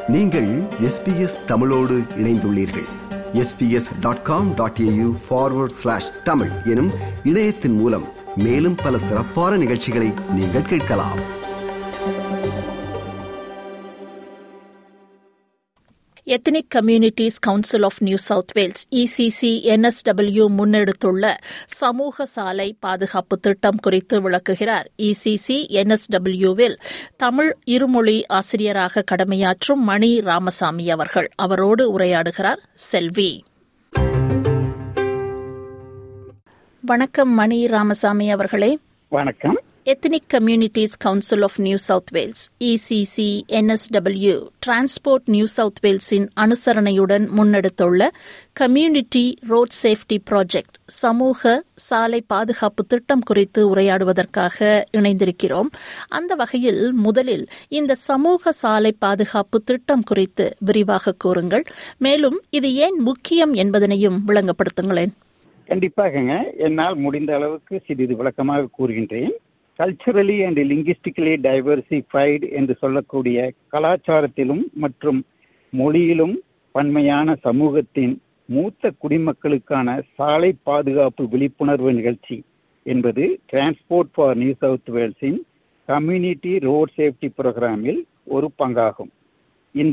நீங்கள் எஸ்பிஎஸ் தமிழோடு இணைந்துள்ளீர்கள் SBS dot com dot AU forward slash Tamil எனும் இணையத்தின் மூலம் மேலும் பல சிறப்பான நிகழ்ச்சிகளை நீங்கள் கேட்கலாம் ethnic communities council of New South Wales ECC NSW முன்னெடுத்துள்ள சமூக சாலை பாதுகாப்பு திட்டம் குறித்து விளக்குகிறார் இசிசி என்எஸ்டபிள்யூவில் தமிழ் இருமொழி ஆசிரியராக கடமையாற்றும் மணி ராமசாமி அவர்கள் அவரோடு உரையாடுகிறார் செல்வி வணக்கம் மணி ராமசாமி அவர்களே வணக்கம் ethnic communities council of New South Wales ECC NSW transport New South வேல்ஸின் அனுசரணையுடன் முன்னெடுத்துள்ள கம்யூனிட்டி ரோட் சேஃப்டி ப்ராஜெக்ட் சமூக சாலை பாதுகாப்பு திட்டம் குறித்து உரையாடுவதற்காக இணைந்திருக்கிறோம் அந்த வகையில் முதலில் இந்த சமூக சாலை பாதுகாப்பு திட்டம் குறித்து விரிவாக கூறுங்கள் மேலும் இது ஏன் முக்கியம் என்பதனையும் விளங்கப்படுத்துங்களேன் கண்டிப்பாகங்க என்னால் முடிந்த அளவுக்கு சிறிது விளக்கமாக கூறுகின்றேன் கல்ச்சுரலி அண்ட் லிங்குஸ்டிக்கலி டைவர்சிஃபைடு என்று சொல்லக்கூடிய கலாச்சாரத்திலும் மற்றும் மொழியிலும் பன்மையான சமூகத்தின் மூத்த குடிமக்களுக்கான சாலை பாதுகாப்பு விழிப்புணர்வு நிகழ்ச்சி என்பது டிரான்ஸ்போர்ட் ஃபார் நியூ சவுத் வேல்ஸின் கம்யூனிட்டி ரோட் சேஃப்டி ப்ரோக்ராமில் ஒரு பங்காகும் இந்த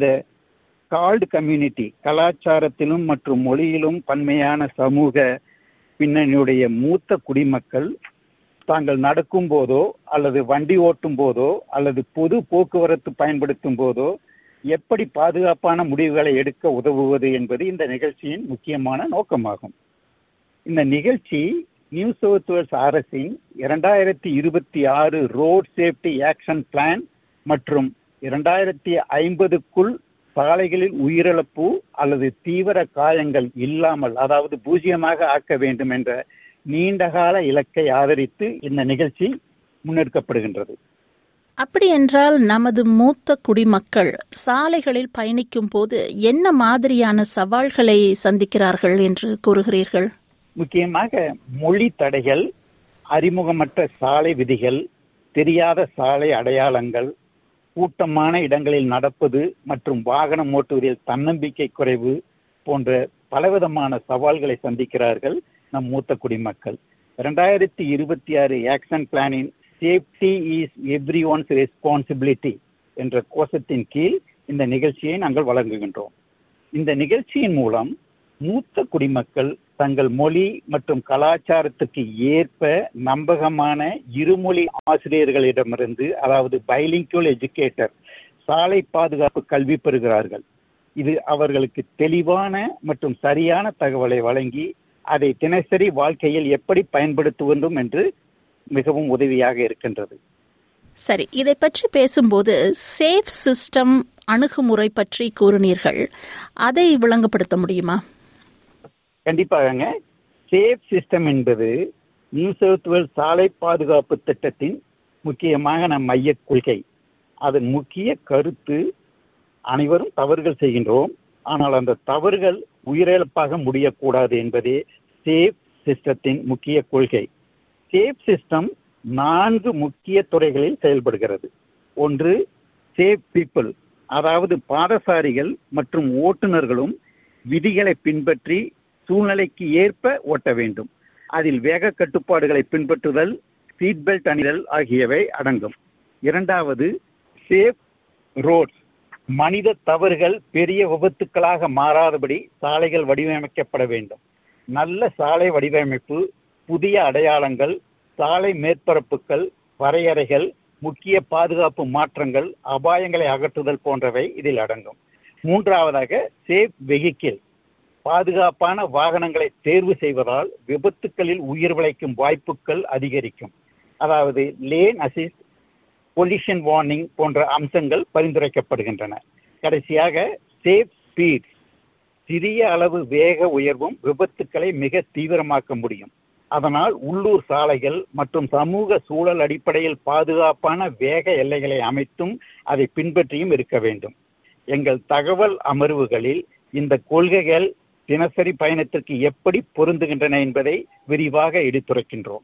கால்டு கம்யூனிட்டி கலாச்சாரத்திலும் மற்றும் மொழியிலும் பன்மையான சமூக பின்னணியுடைய மூத்த குடிமக்கள் தாங்கள் நடக்கும் போதோ அல்லது வண்டி ஓட்டும் போதோ அல்லது பொது போக்குவரத்து பயன்படுத்தும் போதோ எப்படி பாதுகாப்பான முடிவுகளை எடுக்க உதவுவது என்பது இந்த நிகழ்ச்சியின் முக்கியமான நோக்கமாகும் இந்த நிகழ்ச்சி நியூ சவுத் வேல்ஸ் அரசின் இரண்டாயிரத்தி இருபத்தி ஆறு ரோட் சேஃப்டி ஆக்ஷன் பிளான் மற்றும் இரண்டாயிரத்தி ஐம்பதுக்குள் சாலைகளில் உயிரிழப்பு அல்லது தீவிர காயங்கள் இல்லாமல் அதாவது பூஜ்ஜியமாக ஆக்க வேண்டும் என்ற நீண்டகால இலக்கை ஆதரித்து இந்த நிகழ்ச்சி முன்னெடுக்கப்படுகின்றது அப்படி என்றால் நமது மூத்த குடிமக்கள் சாலைகளில் பயணிக்கும் போது என்ன மாதிரியான சவால்களை சந்திக்கிறார்கள் என்று கூறுகிறீர்கள் முக்கியமாக மொழி தடைகள் அறிமுகமற்ற சாலை விதிகள் தெரியாத சாலை அடையாளங்கள் கூட்டமான இடங்களில் நடப்பது மற்றும் வாகனம் ஓட்டுவதில் தன்னம்பிக்கை குறைவு போன்ற பலவிதமான சவால்களை சந்திக்கிறார்கள் நம் மூத்த குடிமக்கள் இரண்டாயிரத்தி இருபத்தி ஆறு ஆக்ஷன் பிளானின் safety is every one's responsibility என்ற கோஷத்தின் கீழ் இந்த நிகழ்ச்சியை நாங்கள் வழங்குகின்றோம் இந்த நிகழ்ச்சியின் மூலம் மூத்த குடிமக்கள் தங்கள் மொழி மற்றும் கலாச்சாரத்துக்கு ஏற்ப நம்பகமான இருமொழி ஆசிரியர்களிடமிருந்து அதாவது பைலிங்குவல் எஜுகேட்டர் சாலை பாதுகாப்பு கல்வி பெறுகிறார்கள் இது அவர்களுக்கு தெளிவான மற்றும் சரியான தகவலை வழங்கி அதை தினசரி வாழ்க்கையில் எப்படி பயன்படுத்த வேண்டும் என்று மிகவும் உதவியாக இருக்கின்றது சரி இதை பற்றி பேசும்போது சேஃப் சிஸ்டம் அணுகுமுறை பற்றி கூறினீர்கள் அதை விளங்கப்படுத்த முடியுமா கண்டிப்பாகங்க சேஃப் சிஸ்டம் என்பது நியூ சவுத் வேல்ஸ் சாலை பாதுகாப்பு திட்டத்தின் முக்கியமான நம் மைய கொள்கை அதன் முக்கிய கருத்து அனைவரும் தவறுகள் செய்கின்றோம் ஆனால் அந்த தவறுகள் உயிரிழப்பாக முடியக்கூடாது என்பதே சேஃப் சிஸ்டத்தின் முக்கிய கொள்கை சேஃப் சிஸ்டம் நான்கு முக்கிய துறைகளில் செயல்படுகிறது ஒன்று சேஃப் பீப்புள் அதாவது பாதசாரிகள் மற்றும் ஓட்டுநர்களும் விதிகளை பின்பற்றி சூழ்நிலைக்கு ஏற்ப ஓட்ட வேண்டும் அதில் வேக கட்டுப்பாடுகளை பின்பற்றுதல் சீட் பெல்ட் அணிதல் ஆகியவை அடங்கும் இரண்டாவது சேஃப் ரோட்ஸ் மனித தவறுகள் பெரிய விபத்துக்களாக மாறாதபடி சாலைகள் வடிவமைக்கப்பட வேண்டும் நல்ல சாலை வடிவமைப்பு புதிய அடையாளங்கள் சாலை மேற்பரப்புகள் வரையறைகள் முக்கிய பாதுகாப்பு மாற்றங்கள் அபாயங்களை அகற்றுதல் போன்றவை இதில் அடங்கும் மூன்றாவதாக சேஃப் வெஹிக்கிள் பாதுகாப்பான வாகனங்களை தேர்வு செய்வதால் விபத்துக்களில் உயிர் விளைக்கும் வாய்ப்புகள் அதிகரிக்கும் அதாவது லேன் அசிஸ்ட் பொல்யூஷன் வார்னிங் போன்ற அம்சங்கள் பரிந்துரைக்கப்படுகின்றன கடைசியாக சேஃப் ஸ்பீட் சிறிய அளவு வேக உயர்வும் விபத்துக்களை மிக தீவிரமாக்க முடியும் அதனால் உள்ளூர் சாலைகள் மற்றும் சமூக சூழல் அடிப்படையில் பாதுகாப்பான வேக எல்லைகளை அமைத்தும் அதை பின்பற்றியும் இருக்க வேண்டும் எங்கள் தகவல் அமர்வுகளில் இந்த கொள்கைகள் தினசரி பயணத்திற்கு எப்படி பொருந்துகின்றன என்பதை விரிவாக எடுத்துரைக்கின்றோம்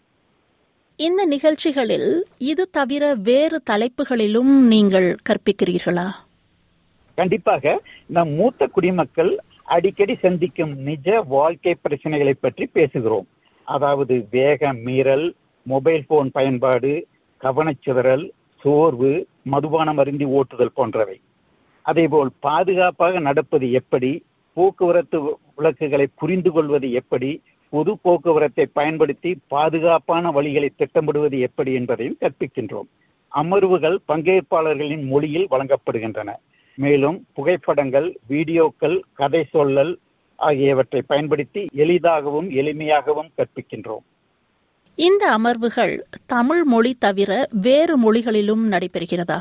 இந்த நிகழ்ச்சிகளில் இது தவிர வேறு தலைப்புகளிலும் நீங்கள் கற்பிக்கிறீர்களா கண்டிப்பாக நம் மூத்த குடிமக்கள் அடிக்கடி சந்திக்கும் நிஜ வாழ்க்கை பிரச்சனைகளை பற்றி பேசுகிறோம் அதாவது வேக மீறல் மொபைல் போன் பயன்பாடு கவனச்சிதறல் சோர்வு மதுபானம் அருந்தி ஓட்டுதல் போன்றவை அதேபோல் பாதுகாப்பாக நடப்பது எப்படி போக்குவரத்து விளக்குகளை புரிந்து கொள்வது எப்படி பொது போக்குவரத்தை பயன்படுத்தி பாதுகாப்பான வழிகளை திட்டமிடுவது எப்படி என்பதையும் கற்பிக்கின்றோம் அமர்வுகள் பங்கேற்பாளர்களின் மொழியில் வழங்கப்படுகின்றன மேலும் புகைப்படங்கள் வீடியோக்கள் கதை சொல்லல் ஆகியவற்றை பயன்படுத்தி எளிதாகவும் எளிமையாகவும் கற்பிக்கின்றோம் இந்த அமர்வுகள் தமிழ் மொழி தவிர வேறு மொழிகளிலும் நடைபெறுகிறதா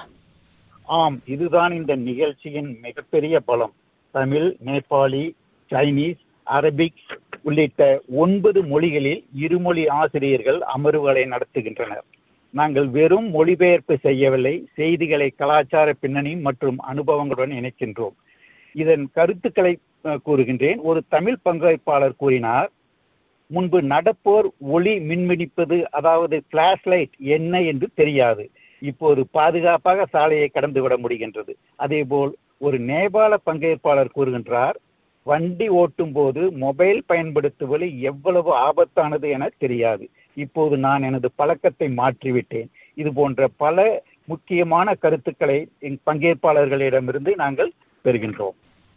ஆம் இதுதான் இந்த நிகழ்ச்சியின் மிகப்பெரிய பலம் தமிழ் நேபாளி சைனீஸ் அரபிக் உள்ளிட்ட ஒன்பது மொழிகளில் இருமொழி ஆசிரியர்கள் அமர்வுகளை நடத்துகின்றனர் நாங்கள் வெறும் மொழிபெயர்ப்பு செய்யவில்லை செய்திகளை கலாச்சார பின்னணி மற்றும் அனுபவங்களுடன் இணைக்கின்றோம் இதன் கருத்துக்களை அஹ், கூறுகின்றேன் ஒரு தமிழ் பங்கேற்பாளர் கூறினார் முன்பு நடப்போர் ஒளி மின்மினிப்பது அதாவது பிளாஷ் லைட் என்ன என்று தெரியாது இப்போது பாதுகாப்பாக சாலையை கடந்து விட முடிகின்றது அதேபோல் ஒரு நேபாள பங்கேற்பாளர் கூறுகின்றார் வண்டி ஓட்டும் போது மொபைல் பயன்படுத்துவது எவ்வளவு ஆபத்தானது என தெரியாது இப்போது நான் எனது பழக்கத்தை மாற்றிவிட்டேன் இது போன்ற பல முக்கியமான கருத்துக்களை எங் பங்கேற்பாளர்களிடமிருந்து நாங்கள் பெறுகின்றோம்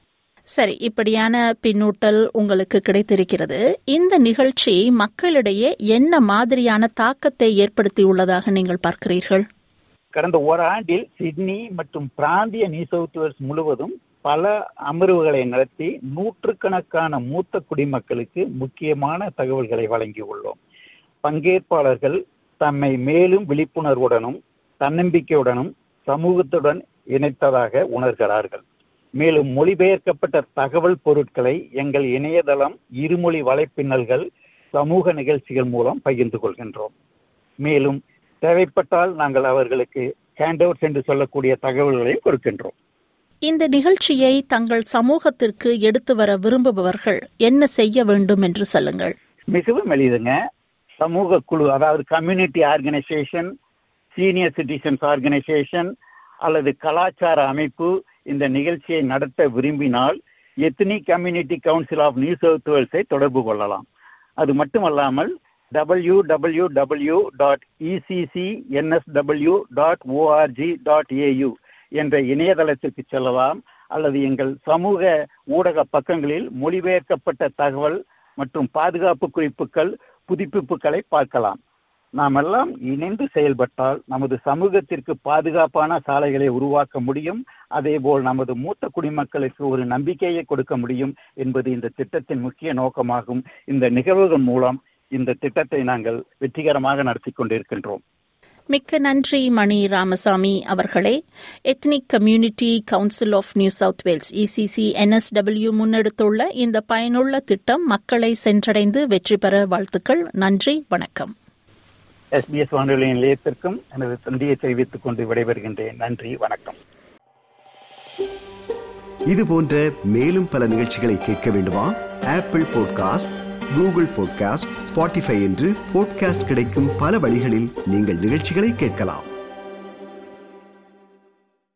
சரி இப்படியான பின்னூட்டல் உங்களுக்கு கிடைத்திருக்கிறது இந்த நிகழ்ச்சி மக்களிடையே என்ன மாதிரியான தாக்கத்தை ஏற்படுத்தியுள்ளதாக நீங்கள் பார்க்கிறீர்கள் கடந்த ஓராண்டில் சிட்னி மற்றும் பிராந்திய நியூ சவுத் வேல்ஸ் முழுவதும் பல அமர்வுகளை நடத்தி நூற்றுக்கணக்கான மூத்த குடிமக்களுக்கு முக்கியமான தகவல்களை வழங்கியுள்ளோம் பங்கேற்பாளர்கள் தம்மை மேலும் விழிப்புணர்வுடனும் தன்னம்பிக்கையுடனும் சமூகத்துடன் இணைத்ததாக உணர்கிறார்கள் மேலும் மொழிபெயர்க்கப்பட்ட தகவல் பொருட்களை எங்கள் இணையதளம் இருமொழி வலைப்பின்னல்கள் சமூக நிகழ்ச்சிகள் மூலம் பகிர்ந்து கொள்கின்றோம் மேலும் தேவைப்பட்டால் நாங்கள் அவர்களுக்கு ஹேண்ட் என்று சொல்லக்கூடிய தகவல்களையும் கொடுக்கின்றோம் இந்த நிகழ்ச்சியை தங்கள் சமூகத்திற்கு எடுத்து வர விரும்புபவர்கள் என்ன செய்ய வேண்டும் என்று சொல்லுங்கள் மிகவும் எளிதுங்க சமூக குழு அதாவது community organisation senior citizens organisation அல்லது கலாச்சார அமைப்பு இந்த நிகழ்ச்சியை நடத்த விரும்பினால் ethnic community council of New South வேல்ஸை தொடர்பு கொள்ளலாம் அது மட்டுமல்லாமல் W W W dot ECC NSW dot ORG dot AU என்ற இணையதளத்திற்கு செல்லலாம் அல்லது எங்கள் சமூக ஊடக பக்கங்களில் மொழிபெயர்க்கப்பட்ட தகவல் மற்றும் பாதுகாப்பு குறிப்புகள் புதுப்பிப்புகளை பார்க்கலாம் நாம் எல்லாம் இணைந்து செயல்பட்டால் நமது சமூகத்திற்கு பாதுகாப்பான சாலைகளை உருவாக்க முடியும் அதேபோல் நமது மூத்த குடிமக்களுக்கு ஒரு நம்பிக்கையை கொடுக்க முடியும் என்பது இந்த திட்டத்தின் முக்கிய நோக்கமாகும் இந்த நிகழ்வுகள் மூலம் இந்த திட்டத்தை நாங்கள் வெற்றிகரமாக நடத்தி கொண்டிருக்கின்றோம் மிக்க நன்றி மணி ராமசாமி அவர்களே ethnic community council of New South Wales ECC NSW முன்னெடுத்துள்ள இந்த பயனுள்ள திட்டம் மக்களை சென்றடைந்து வெற்றி பெற வாழ்த்துக்கள் நன்றி வணக்கம் எஸ்பிஎஸ் வானொலி நிலையத்திற்கும் எனது தந்தையை தெரிவித்துக் கொண்டு விடைபெறுகின்றேன் நன்றி வணக்கம் இது போன்ற மேலும் பல நிகழ்ச்சிகளை கேட்க வேண்டுமா Apple podcast Google podcast Spotify என்று பாட்காஸ்ட் கிடைக்கும் பல வழிகளில் நீங்கள் நிகழ்ச்சிகளை கேட்கலாம்